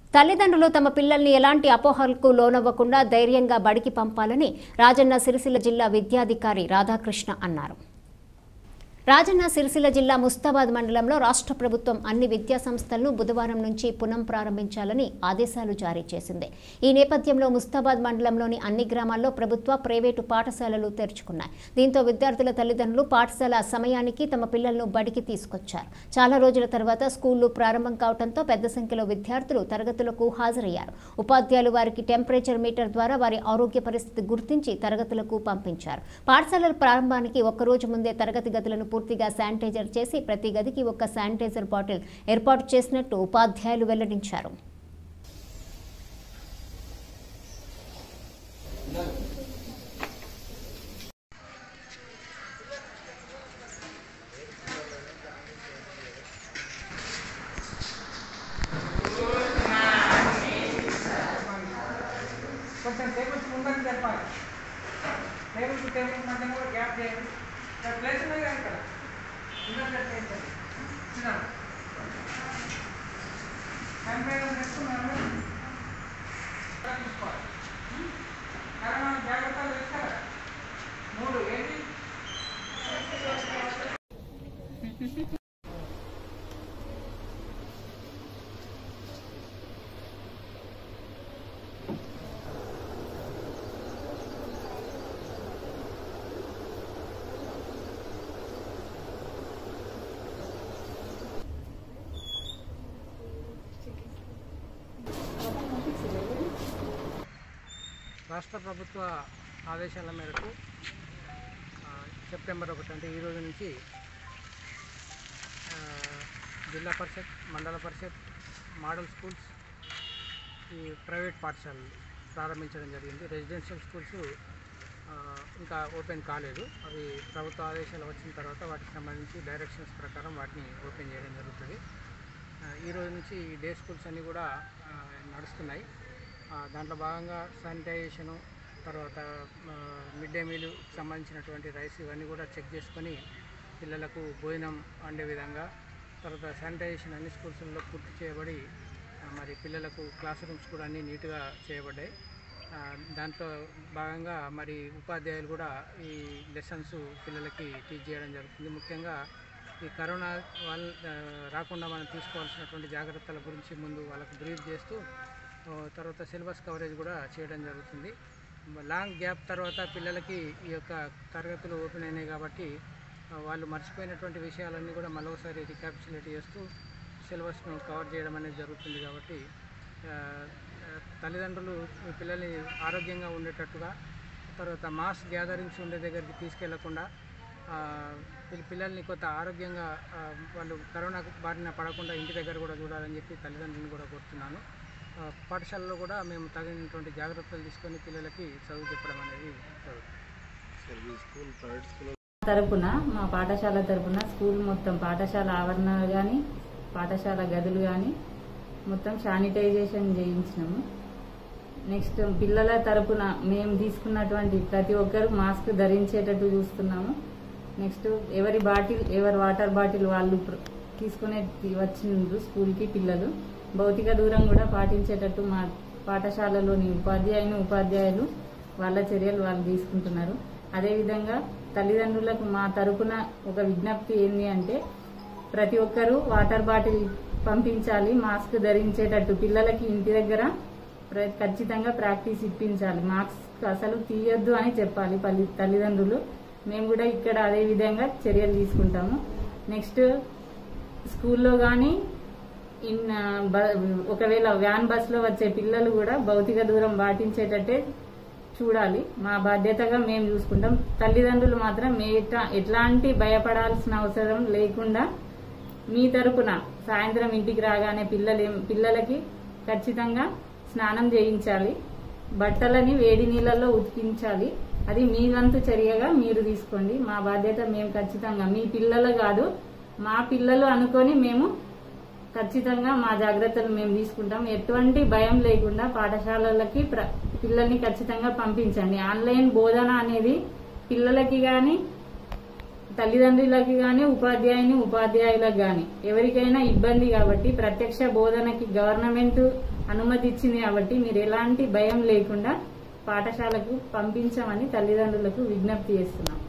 తల్లిదండ్రులు తమ పిల్లల్ని ఎలాంటి అపోహలకు లోనవ్వకుండా ధైర్యంగా బడికి పంపాలని రాజన్న సిరిసిల్ల జిల్లా విద్యాధికారి రాధాకృష్ణ అన్నారు రాజన్న సిరిసిల్ల జిల్లా ముస్తాబాద్ మండలంలో రాష్ట్ర ప్రభుత్వం అన్ని విద్యా సంస్థలను బుధవారం నుంచి పునం ప్రారంభించాలని ఆదేశాలు జారీ చేసింది ఈ నేపథ్యంలో ముస్తాబాద్ మండలంలోని అన్ని గ్రామాల్లో ప్రభుత్వ ప్రైవేటు పాఠశాలలు తెరుచుకున్నాయి దీంతో విద్యార్థుల తల్లిదండ్రులు పాఠశాల సమయానికి తమ పిల్లలను బడికి తీసుకొచ్చారు చాలా రోజుల తర్వాత స్కూళ్లు ప్రారంభం కావడంతో పెద్ద సంఖ్యలో విద్యార్థులు తరగతులకు హాజరయ్యారు ఉపాధ్యాయులు వారికి టెంపరేచర్ మీటర్ ద్వారా వారి ఆరోగ్య పరిస్థితి గుర్తించి తరగతులకు పంపించారు పాఠశాలల ప్రారంభానికి ఒక్కరోజు ముందే తరగతి గదులను పూర్తిగా శానిటైజర్ చేసి ప్రతి గదికి ఒక శానిటైజర్ బాటిల్ ఏర్పాటు చేసినట్టు ఉపాధ్యాయులు వెల్లడించారు కొంచెం టేబుల్స్ ముందని చెప్పాలి టేబుల్స్ టేబుల్స్ మధ్య కూడా గ్యాప్ చేయాలి ఇక్కడ ప్లేస్ ఉన్నాయి కదా ఇక్కడ ఇంటర్ చేయండి చిన్న శానిటైజర్ తెచ్చుకున్నాను చూసుకోవాలి కరోనా జాగ్రత్తలు తెచ్చారా మూడు ఏంటి రాష్ట్ర ప్రభుత్వ ఆదేశాల మేరకు ఆ, సెప్టెంబర్ ఒకటి అంటే ఈ రోజు నుంచి ఆ, జిల్లా పరిషత్ మండల పరిషత్ మోడల్ స్కూల్స్ ఈ ప్రైవేట్ పాఠశాలలు ప్రారంభించడం జరిగింది రెసిడెన్షియల్ స్కూల్స్ ఆ, ఇంకా ఓపెన్ కాలేదు అవి ప్రభుత్వ ఆదేశాలు వచ్చిన తర్వాత వాటికి సంబంధించి డైరెక్షన్స్ ప్రకారం వాటిని ఓపెన్ చేయడం జరుగుతుంది ఆ, ఈ రోజు నుంచి ఈ డే స్కూల్స్ అన్నీ కూడా ఆ, నడుస్తున్నాయి ఆ, దాంట్లో భాగంగా శానిటైజేషను తర్వాత మిడ్ డే మీల్ సంబంధించినటువంటి రైస్ ఇవన్నీ కూడా చెక్ చేసుకొని పిల్లలకు భోజనం వండే విధంగా తర్వాత శానిటైజేషన్ అన్ని స్కూల్స్లో పూర్తి చేయబడి ఆ, మరి పిల్లలకు క్లాస్ రూమ్స్ కూడా అన్నీ నీట్గా చేయబడ్డాయి ఆ, దాంట్లో భాగంగా మరి ఉపాధ్యాయులు కూడా ఈ లెసన్స్ పిల్లలకి టీచ్ చేయడం జరుగుతుంది ముఖ్యంగా ఈ కరోనా వాళ్ళ ఆ, రాకుండా మనం తీసుకోవాల్సినటువంటి జాగ్రత్తల గురించి ముందు వాళ్ళకు బ్రీఫ్ చేస్తూ ఆ, తర్వాత సిలబస్ కవరేజ్ కూడా చేయడం జరుగుతుంది లాంగ్ గ్యాప్ తర్వాత పిల్లలకి ఈ యొక్క తరగతులు ఓపెన్ అయినాయి కాబట్టి ఆ, వాళ్ళు మర్చిపోయినటువంటి విషయాలన్నీ కూడా మళ్ళొకసారి రికాప్చులేట్ చేస్తూ సిలబస్ను కవర్ చేయడం అనేది జరుగుతుంది కాబట్టి ఆ, ఆ, తల్లిదండ్రులు మీ పిల్లల్ని ఆరోగ్యంగా ఉండేటట్టుగా తర్వాత మాస్ గ్యాదరింగ్స్ ఉండే దగ్గరికి తీసుకెళ్లకుండా ఆ, పిల్ల- పిల్లల్ని కొంత ఆరోగ్యంగా ఆ, వాళ్ళు కరోనా బారిన పడకుండా ఇంటి దగ్గర కూడా చూడాలని చెప్పి తల్లిదండ్రులను కూడా కోరుతున్నాను ఆ, పాఠశాలలో కూడా మేము తగినటువంటి జాగ్రత్తలు తీసుకొని పిల్లలకి చదువు చెప్పడం అనేది జరుగుతుంది తరపున మా పాఠశాల తరపున స్కూల్ మొత్తం పాఠశాల ఆవరణలు కానీ పాఠశాల గదులు కానీ మొత్తం శానిటైజేషన్ చేయించినాము నెక్స్ట్ పిల్లల తరపున మేము తీసుకున్నటువంటి ప్రతి ఒక్కరు మాస్క్ ధరించేటట్టు చూస్తున్నాము నెక్స్ట్ ఎవరి బాటిల్ ఎవరి వాటర్ బాటిల్ వాళ్ళు ప్ర- తీసుకునే వచ్చిండ్రు స్కూల్కి పిల్లలు భౌతిక దూరం కూడా పాటించేటట్టు మా పాఠశాలలోని ఉపాధ్యాయుని ఉపాధ్యాయులు వాళ్ళ చర్యలు వాళ్ళు తీసుకుంటున్నారు అదేవిధంగా తల్లిదండ్రులకు మా తరపున ఒక విజ్ఞప్తి ఏంటి అంటే ప్రతి ఒక్కరూ వాటర్ బాటిల్ పంపించాలి మాస్క్ ధరించేటట్టు పిల్లలకి ఇంటి దగ్గర ప్ర- ఖచ్చితంగా ప్రాక్టీస్ ఇప్పించాలి మాస్క్ అసలు తీయొద్దు అని చెప్పాలి పల్లి తల్లిదండ్రులు మేము కూడా ఇక్కడ అదే విధంగా చర్యలు తీసుకుంటాము నెక్స్ట్ స్కూల్లో కానీ ఇన్ బ- ఒకవేళ వ్యాన్ బస్సులో వచ్చే పిల్లలు కూడా భౌతిక దూరం పాటించేటట్టే చూడాలి మా బాధ్యతగా మేము చూసుకుంటాం తల్లిదండ్రులు మాత్రం మే ఎట్లాంటి భయపడాల్సిన అవసరం లేకుండా మీ తరపున సాయంత్రం ఇంటికి రాగానే పిల్లలు పిల్లలకి ఖచ్చితంగా స్నానం చేయించాలి బట్టలని వేడి నీళ్ళల్లో ఉతికించాలి అది మీ వంతు చర్యగా మీరు తీసుకోండి మా బాధ్యత మేము ఖచ్చితంగా మీ పిల్లలు కాదు మా పిల్లలు అనుకొని మేము ఖచ్చితంగా మా జాగ్రత్తలు మేము తీసుకుంటాం ఎటువంటి భయం లేకుండా పాఠశాలలకి ప్ర- పిల్లల్ని ఖచ్చితంగా పంపించండి ఆన్లైన్ బోధన అనేది పిల్లలకి కానీ తల్లిదండ్రులకి గాని ఉపాధ్యాయుని ఉపాధ్యాయులకు గాని ఎవరికైనా ఇబ్బంది కాబట్టి ప్రత్యక్ష బోధనకి గవర్నమెంట్ అనుమతి ఇచ్చింది కాబట్టి మీరు ఎలాంటి భయం లేకుండా పాఠశాలకు పంపించమని తల్లిదండ్రులకు విజ్ఞప్తి చేస్తున్నాం